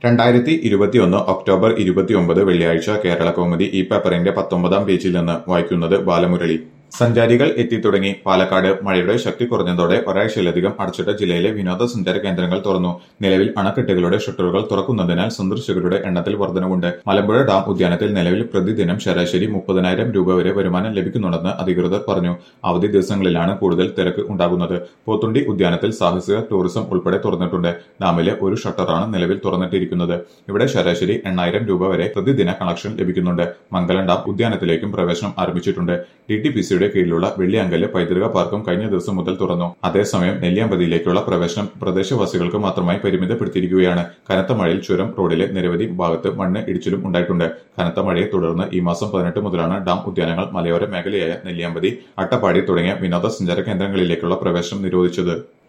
രണ്ടായിരത്തി ഇരുപത്തിയൊന്ന് ഒക്ടോബർ ഇരുപത്തിയൊമ്പത് വെള്ളിയാഴ്ച കേരള കൗമുദി ഈ പേപ്പറിന്റെ പത്തൊമ്പതാം പേജിൽ നിന്ന് വായിക്കുന്നത് ബാലമുരളി സഞ്ചാരികൾ എത്തിത്തുടങ്ങി പാലക്കാട് മഴയുടെ ശക്തി കുറഞ്ഞതോടെ ഒരാഴ്ചയിലധികം അടച്ചിട്ട ജില്ലയിലെ വിനോദസഞ്ചാര കേന്ദ്രങ്ങൾ തുറന്നു നിലവിൽ അണക്കെട്ടുകളുടെ ഷട്ടറുകൾ തുറക്കുന്നതിനാൽ സന്ദർശകരുടെ എണ്ണത്തിൽ വർധനവുണ്ട് മലമ്പുഴ ഡാം ഉദ്യാനത്തിൽ നിലവിൽ പ്രതിദിനം ശരാശരി മുപ്പതിനായിരം രൂപ വരെ വരുമാനം ലഭിക്കുന്നുണ്ടെന്ന് അധികൃതർ പറഞ്ഞു അവധി ദിവസങ്ങളിലാണ് കൂടുതൽ തിരക്ക് ഉണ്ടാകുന്നത് പോത്തുണ്ടി ഉദ്യാനത്തിൽ സാഹസിക ടൂറിസം ഉൾപ്പെടെ തുറന്നിട്ടുണ്ട് ഡാമിലെ ഒരു ഷട്ടറാണ് നിലവിൽ തുറന്നിട്ടിരിക്കുന്നത് ഇവിടെ ശരാശരി എണ്ണായിരം രൂപ വരെ പ്രതിദിന കണക്ഷൻ ലഭിക്കുന്നുണ്ട് മംഗലം ഡാം ഉദ്യാനത്തിലേക്കും പ്രവേശനം ആരംഭിച്ചിട്ടുണ്ട് ഡി ടി പി സിയുടെ കീഴിലുള്ള വെള്ളിയാങ്കല് പൈതൃക പാർക്കും കഴിഞ്ഞ ദിവസം മുതൽ തുറന്നു അതേസമയം നെല്ലിയാമ്പതിയിലേക്കുള്ള പ്രവേശനം പ്രദേശവാസികൾക്ക് മാത്രമായി പരിമിതപ്പെടുത്തിയിരിക്കുകയാണ് കനത്ത മഴയിൽ ചുരം റോഡിലെ നിരവധി ഭാഗത്ത് മണ്ണ് ഇടിച്ചിലും ഉണ്ടായിട്ടുണ്ട് കനത്ത മഴയെ തുടർന്ന് ഈ മാസം പതിനെട്ട് മുതലാണ് ഡാം ഉദ്യാനങ്ങൾ മലയോര മേഖലയായ നെല്ലിയാമ്പതി അട്ടപ്പാടി തുടങ്ങിയ വിനോദസഞ്ചാര കേന്ദ്രങ്ങളിലേക്കുള്ള പ്രവേശനം നിരോധിച്ചത്